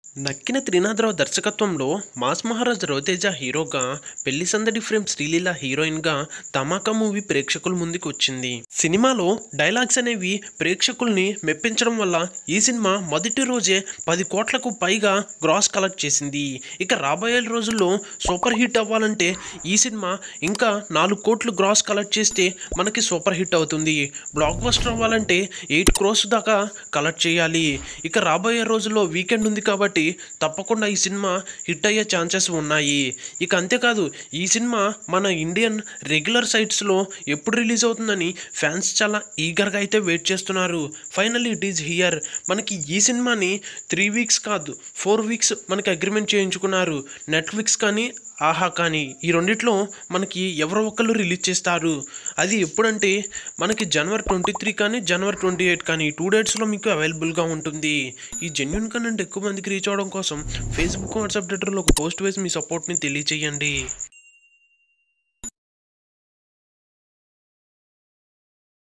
నక్కిన త్రినాథరావు దర్శకత్వంలో మాస్ మహారాజ్ రవితేజ హీరోగా పెళ్లి సందడి ఫ్రేమ్ శ్రీలీల హీరోయిన్గా ధమాకా మూవీ ప్రేక్షకుల ముందుకు వచ్చింది సినిమాలో డైలాగ్స్ అనేవి ప్రేక్షకుల్ని మెప్పించడం వల్ల ఈ సినిమా మొదటి రోజే పది కోట్లకు పైగా గ్రాస్ కలెక్ట్ చేసింది ఇక రాబోయే రోజుల్లో సూపర్ హిట్ అవ్వాలంటే ఈ సినిమా ఇంకా నాలుగు కోట్లు గ్రాస్ కలెక్ట్ చేస్తే మనకి సూపర్ హిట్ అవుతుంది బ్లాక్ బస్టర్ అవ్వాలంటే ఎయిట్ క్రోస్ దాకా కలెక్ట్ చేయాలి ఇక రాబోయే రోజుల్లో వీకెండ్ ఉంది కాబట్టి తప్పకుండా ఈ సినిమా హిట్ అయ్యే ఛాన్సెస్ ఉన్నాయి ఇక అంతేకాదు ఈ సినిమా మన ఇండియన్ రెగ్యులర్ సైట్స్లో ఎప్పుడు రిలీజ్ అవుతుందని ఫ్యాన్స్ చాలా ఈగర్గా అయితే వెయిట్ చేస్తున్నారు ఫైనల్ ఇట్ ఈజ్ హియర్ మనకి ఈ సినిమాని త్రీ వీక్స్ కాదు ఫోర్ వీక్స్ మనకి అగ్రిమెంట్ చేయించుకున్నారు నెట్ఫ్లిక్స్ కానీ ఆహా కానీ ఈ రెండిట్లో మనకి ఎవరో ఒకళ్ళు రిలీజ్ చేస్తారు అది ఎప్పుడంటే మనకి జనవరి ట్వంటీ త్రీ కానీ జనవరి ట్వంటీ ఎయిట్ కానీ ఈ టూ డేట్స్లో మీకు అవైలబుల్గా ఉంటుంది ఈ జెన్యున్ కంటెంట్ ఎక్కువ మందికి రీచ్ అవ్వడం కోసం ఫేస్బుక్ వాట్సాప్ ట్విట్టర్లో ఒక పోస్ట్ వేసి మీ సపోర్ట్ని తెలియచేయండి